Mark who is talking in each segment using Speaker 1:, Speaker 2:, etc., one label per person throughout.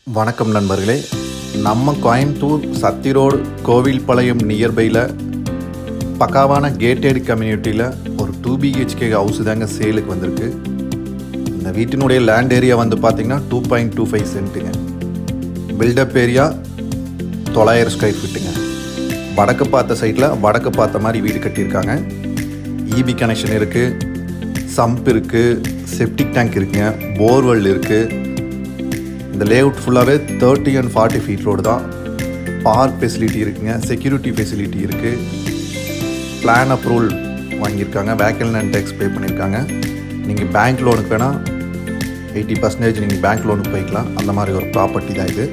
Speaker 1: வணக்கம் நண்பர்களே நம்ம கோயம்புத்தூர் சத்தி ரோடு கோவில்பாளையம் நியர்பையில் பக்காவான கேட்டட் கம்யூனிட்டியில் ஒரு டூ பிஹெச்கே ஹவுஸ் தாங்க சேலுக்கு வந்திருக்கு இந்த வீட்டினுடைய லேண்ட் ஏரியா வந்து பார்த்திங்கன்னா டூ பாயிண்ட் டூ ஃபைவ் சென்ட்டுங்க பில்டப் ஏரியா தொள்ளாயிரம் ஸ்கொயர் ஃபீட்டுங்க வடக்கு பார்த்த சைட்டில் வடக்கு பார்த்த மாதிரி வீடு கட்டியிருக்காங்க இபி கனெக்ஷன் இருக்குது சம்ப் இருக்குது செப்டிக் டேங்க் இருக்குங்க போர்வெல் இருக்குது இந்த லேஅவுட் ஃபுல்லாகவே thirty and forty feet road தான் பார்க் ஃபெசிலிட்டி இருக்குங்க செக்யூரிட்டி ஃபெசிலிட்டி இருக்குது பிளான் அப்ரூவல் வாங்கியிருக்காங்க வேக்கல் அண்ட் டேக்ஸ் பே பண்ணியிருக்காங்க நீங்கள் பேங்க் லோனுக்கு வேணால் எயிட்டி பர்சன்டேஜ் நீங்கள் பேங்க் லோனுக்கு போய்க்கலாம் அந்த மாதிரி ஒரு ப்ராப்பர்ட்டி தான் இது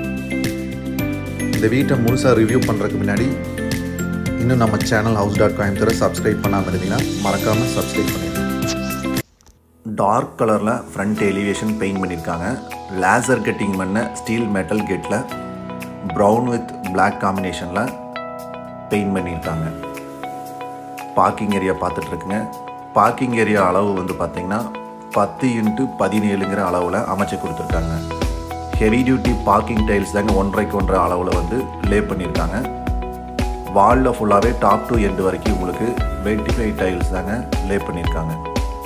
Speaker 1: இந்த வீட்டை முழுசாக ரிவ்யூ பண்ணுறதுக்கு முன்னாடி இன்னும் நம்ம சேனல் ஹவுஸ் டாட் கோயம்புத்தூரை சப்ஸ்கிரைப் பண்ணாமல் இருந்தீங்கன்னா மறக்காமல் சப்ஸ்கிரைப் பண்ணிடுங்க டார்க் கலரில் ஃப்ரண்ட் எலிவேஷன் பெயிண்ட் பண்ணியிருக்காங்க லேசர் கட்டிங் பண்ண ஸ்டீல் மெட்டல் கேட்டில் ப்ரௌன் வித் பிளாக் காம்பினேஷனில் பெயிண்ட் பண்ணியிருக்காங்க பார்க்கிங் ஏரியா பார்த்துட்ருக்குங்க பார்க்கிங் ஏரியா அளவு வந்து பார்த்திங்கன்னா பத்து இன்ட்டு பதினேழுங்கிற அளவில் அமைச்சு கொடுத்துருக்காங்க ஹெவி டியூட்டி பார்க்கிங் டைல்ஸ் தாங்க ஒன்றரைக்கு ஒன்றரை அளவில் வந்து லே பண்ணியிருக்காங்க வாலில் ஃபுல்லாகவே டாப் டு எண்டு வரைக்கும் உங்களுக்கு வெட்டிஃபை டைல்ஸ் தாங்க லே பண்ணியிருக்காங்க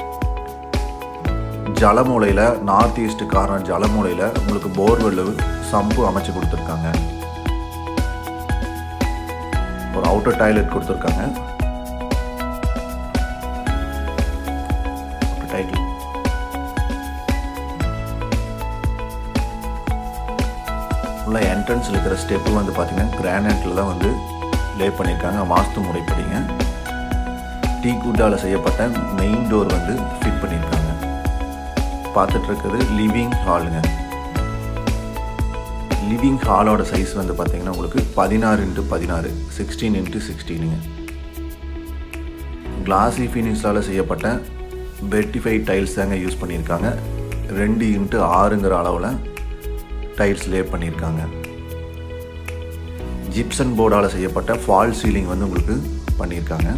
Speaker 1: ஜலமூலையில் நார்த் ஈஸ்ட் கார்னர் ஜலமூலையில் உங்களுக்கு போர்வெல் சம்பு அமைச்சு கொடுத்துருக்காங்க ஒரு அவுட்டர் டாய்லெட் கொடுத்துருக்காங்க டைட்டில் உள்ள என்ட்ரன்ஸில் இருக்கிற ஸ்டெப்பு வந்து பார்த்தீங்கன்னா கிரானைட்டில் தான் வந்து லே பண்ணியிருக்காங்க வாஸ்து முறைப்படிங்க டீ குட்டால் செய்யப்பட்ட மெயின் டோர் வந்து ஃபிட் பண்ணியிருக்காங்க பார்த்துட்டு இருக்கிறது லிவிங் ஹாலுங்க லிவிங் ஹாலோட சைஸ் வந்து பார்த்தீங்கன்னா உங்களுக்கு பதினாறு இன்ட்டு பதினாறு சிக்ஸ்டீன் இன்ட்டு சிக்ஸ்டீனுங்க கிளாசி ஃபினிஷால் செய்யப்பட்ட வெட்டிஃபை டைல்ஸ் தாங்க யூஸ் பண்ணியிருக்காங்க ரெண்டு இன்ட்டு ஆறுங்கிற அளவில் டைல்ஸ் லே பண்ணியிருக்காங்க ஜிப்சன் போர்டால் செய்யப்பட்ட ஃபால் சீலிங் வந்து உங்களுக்கு பண்ணியிருக்காங்க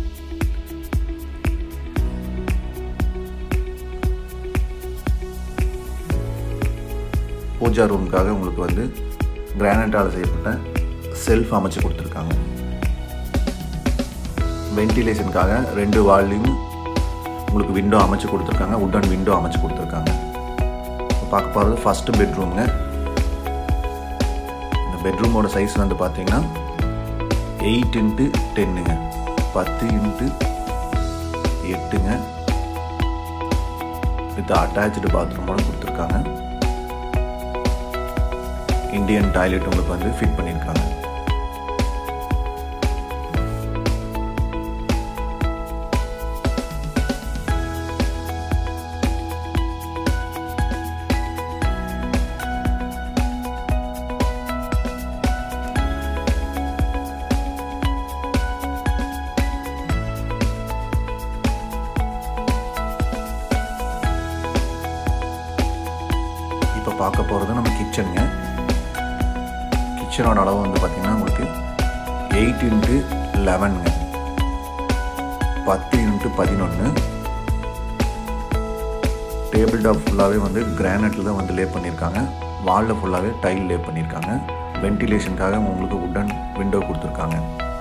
Speaker 1: பூஜா ரூமுக்காக உங்களுக்கு வந்து கிரானைட்டால் செய்யப்பட்ட செல்ஃப் அமைச்சு கொடுத்துருக்காங்க வென்டிலேஷனுக்காக ரெண்டு வால்லையும் உங்களுக்கு விண்டோ அமைச்சு கொடுத்துருக்காங்க உட்டன் விண்டோ அமைச்சு கொடுத்துருக்காங்க பார்க்க போகிறது ஃபஸ்ட்டு பெட்ரூமுங்க இந்த பெட்ரூமோட சைஸ் வந்து பார்த்தீங்கன்னா எயிட் இன்ட்டு டென்னுங்க பத்து இன்ட்டு எட்டுங்க வித் அட்டாச்சு பாத்ரூமோட கொடுத்துருக்காங்க இந்தியன் டாய்லெட் உங்களுக்கு வந்து ஃபிட் பண்ணியிருக்காங்க இப்போ பார்க்க போகிறது நம்ம கிச்சனுங்க கிச்சனோட அளவு வந்து பார்த்திங்கன்னா உங்களுக்கு எயிட் இன்ட்டு லெவனுங்க பத்து இன்ட்டு பதினொன்று டேபிள் டாப் ஃபுல்லாகவே வந்து கிரானைட்டில் தான் வந்து லே பண்ணியிருக்காங்க வாலில் ஃபுல்லாகவே டைல் லே பண்ணியிருக்காங்க வென்டிலேஷனுக்காக உங்களுக்கு உட்டன் விண்டோ கொடுத்துருக்காங்க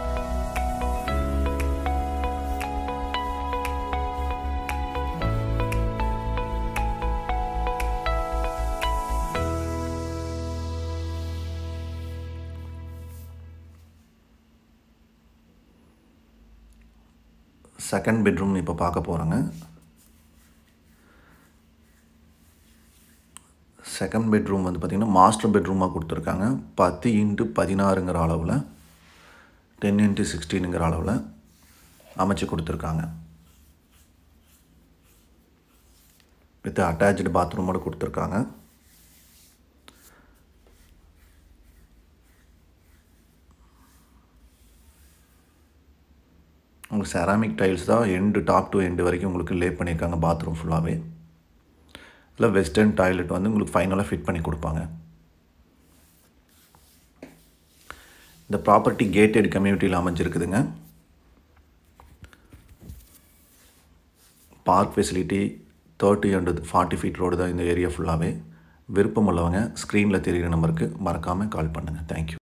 Speaker 1: செகண்ட் பெட்ரூம் இப்போ பார்க்க போகிறோங்க செகண்ட் பெட்ரூம் வந்து பார்த்திங்கன்னா மாஸ்டர் பெட்ரூமாக கொடுத்துருக்காங்க பத்து இன்ட்டு பதினாறுங்கிற அளவில் டென் இன்ட்டு சிக்ஸ்டீனுங்கிற அளவில் அமைச்சு கொடுத்துருக்காங்க வித் அட்டாச்சு பாத்ரூமோடு கொடுத்துருக்காங்க உங்களுக்கு செராமிக் டைல்ஸ் தான் எண்டு டாப் டு எண்டு வரைக்கும் உங்களுக்கு லே பண்ணியிருக்காங்க பாத்ரூம் ஃபுல்லாகவே இல்லை வெஸ்டர்ன் டாய்லெட் வந்து உங்களுக்கு ஃபைனலாக ஃபிட் பண்ணி கொடுப்பாங்க இந்த ப்ராப்பர்ட்டி கேட்டட் கம்யூனிட்டியில் அமைஞ்சிருக்குதுங்க park facility thirty and forty feet road தான் இந்த ஏரியா ஃபுல்லாகவே விருப்பம் உள்ளவங்க ஸ்க்ரீனில் தெரிகிற நம்பருக்கு மறக்காமல் கால் பண்ணுங்கள் தேங்க்யூ